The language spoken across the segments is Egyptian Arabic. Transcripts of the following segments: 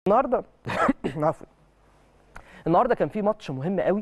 النهارده عفوا النهارده كان في ماتش مهم قوي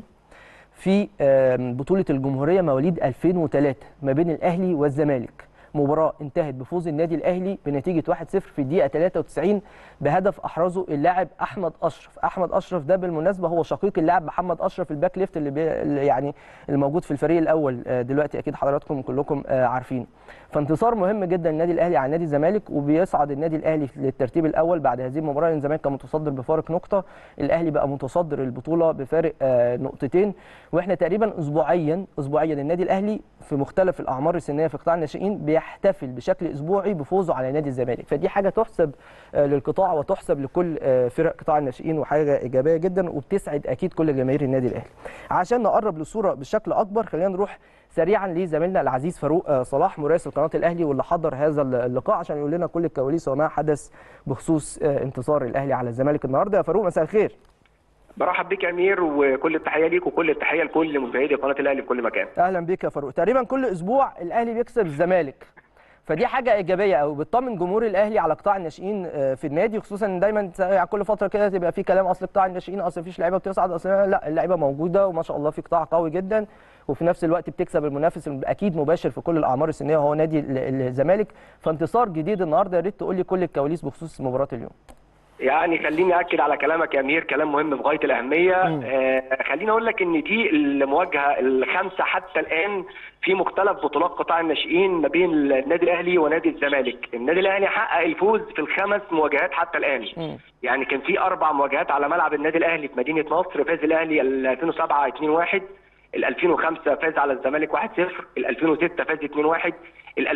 في آم، بطولة الجمهورية مواليد 2003 ما بين الأهلي والزمالك مباراة انتهت بفوز النادي الأهلي بنتيجة 1-0 في الدقيقة 93 بهدف أحرزه اللاعب أحمد أشرف أحمد أشرف ده بالمناسبة هو شقيق اللاعب محمد أشرف الباك ليفت اللي, بي... اللي يعني الموجود في الفريق الأول آه، دلوقتي أكيد حضراتكم كلكم آه، عارفين فانتصار مهم جدا للنادي الأهلي على نادي الزمالك وبيصعد النادي الأهلي للترتيب الأول بعد هذه المباراة لأن الزمالك كان متصدر بفارق نقطة الأهلي بقى متصدر البطولة بفارق آه، نقطتين واحنا تقريبا اسبوعيا اسبوعيا النادي الاهلي في مختلف الاعمار السنيه في قطاع الناشئين بيحتفل بشكل اسبوعي بفوزه على نادي الزمالك فدي حاجه تحسب آه، للقطاع وتحسب لكل آه، فرق قطاع الناشئين وحاجه ايجابيه جدا وبتسعد اكيد كل جماهير النادي الاهلي عشان نقرب للصوره بشكل اكبر خلينا نروح سريعا لزميلنا العزيز فاروق آه، صلاح مراسل قناه الاهلي واللي حضر هذا اللقاء عشان يقول لنا كل الكواليس وما حدث بخصوص آه، انتصار الاهلي على الزمالك النهارده يا فاروق مساء الخير برحب بيك يا امير وكل التحيه ليك وكل التحيه لكل مشاهدي قناه الاهلي في كل مكان اهلا بيك يا فاروق تقريبا كل اسبوع الاهلي بيكسب الزمالك فدي حاجه ايجابيه قوي بتطمن جمهور الاهلي على قطاع الناشئين آه، في النادي خصوصا ان دايما يعني كل فتره كده تبقى في كلام اصل قطاع الناشئين اصل مفيش لعيبه بتصعد اصل لا اللعيبه موجوده وما شاء الله في قطاع قوي جدا وفي نفس الوقت بتكسب المنافس اكيد مباشر في كل الاعمار السنيه وهو نادي ال- الزمالك فانتصار جديد النهارده يا ريت تقول لي كل الكواليس بخصوص مباراه اليوم يعني خليني اكد على كلامك يا امير كلام مهم في غايه الاهميه آه خليني اقول لك ان دي المواجهه الخامسه حتى الان في مختلف بطولات قطاع الناشئين ما بين النادي الاهلي ونادي الزمالك النادي الاهلي حقق الفوز في الخمس مواجهات حتى الان مم. يعني كان في اربع مواجهات على ملعب النادي الاهلي في مدينه نصر فاز الاهلي ال 2007 2-1 ال 2005 فاز على الزمالك 1-0 ال 2006 فاز 2-1 ال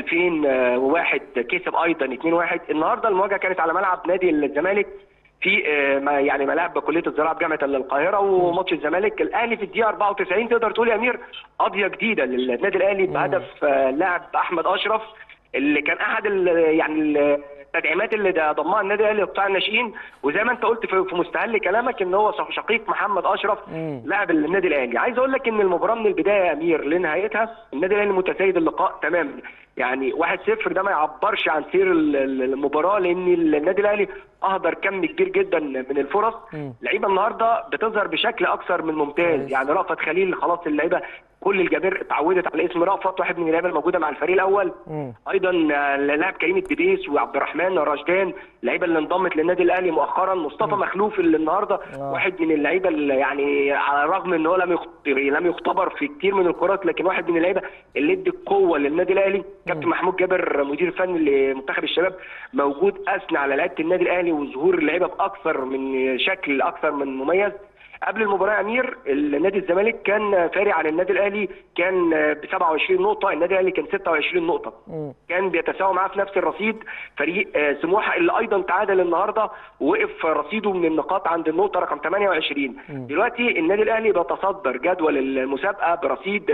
2001 كسب ايضا 2-1 النهارده المواجهه كانت على ملعب نادي الزمالك في آه، ما- يعني ملاعب كليه الزراعه بجامعه القاهره وماتش الزمالك الاهلي في الدقيقه 94 تقدر تقول يا امير قضيه جديده للنادي الاهلي بهدف آه، لاعب احمد اشرف اللي كان احد ال يعني التدعيمات اللي ده ضمها النادي الاهلي لقطاع الناشئين وزي ما انت قلت في في مستهل كلامك ان هو شقيق محمد اشرف مم. لاعب النادي الاهلي عايز اقول لك ان المباراه من البدايه يا امير لنهايتها النادي الاهلي متسيد اللقاء تماما يعني 1-0 ده ما يعبرش عن سير ال- ال- المباراه لان النادي الاهلي اهدر كم كبير جدا من الفرص مم. لعيبه النهارده بتظهر بشكل اكثر من ممتاز كويس. يعني رأفت خليل خلاص اللعيبه كل الجماهير اتعودت على اسم رأفت واحد من اللعيبه الموجوده مع الفريق الاول مم. ايضا آه، اللاعب كريم الدبيس وعبد الرحمن رشدان اللعيبه اللي انضمت للنادي الاهلي مؤخرا مصطفى مخلوف اللي النهارده آه. واحد من اللعيبه اللي يعني على الرغم ان هو لم يخت- لم يختبر في كتير من الكرات لكن واحد من اللعيبه اللي ادي القوه للنادي الاهلي كابتن محمود جابر مدير الفني لمنتخب الشباب موجود اثنى على لعيبه النادي الاهلي وظهور اللعيبه باكثر من شكل اكثر من مميز قبل المباراه يا امير النادي الزمالك كان فارق عن النادي الاهلي كان ب 27 نقطه النادي الاهلي كان 26 نقطه مم. كان بيتساوى معاه في نفس الرصيد فريق آه، سموحه اللي ايضا تعادل النهارده ووقف رصيده من النقاط عند النقطه رقم 28 مم. دلوقتي النادي الاهلي بيتصدر جدول المسابقه برصيد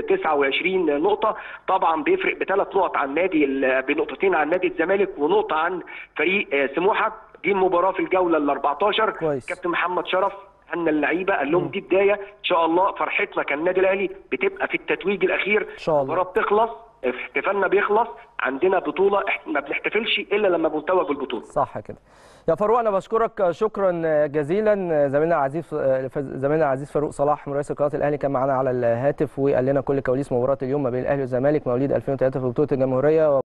29 نقطه طبعا بيفرق بثلاث نقط عن نادي ال- بنقطتين عن نادي الزمالك ونقطه عن فريق آه، سموحه دي المباراه في الجوله ال 14 كويس. كابتن محمد شرف هن اللعيبه قال لهم دي بدايه ان شاء الله فرحتنا كالنادي الاهلي بتبقى في التتويج الاخير إن شاء الله. المباراه بتخلص احتفالنا بيخلص عندنا بطوله إح- ما بنحتفلش الا لما بنتوج بالبطوله صح كده يا فاروق انا بشكرك شكرا جزيلا زميلنا العزيز زميلنا العزيز فاروق صلاح مراسل قناه الاهلي كان معانا على الهاتف وقال لنا كل كواليس مباراه اليوم ما بين الاهلي والزمالك مواليد 2003 في بطوله الجمهوريه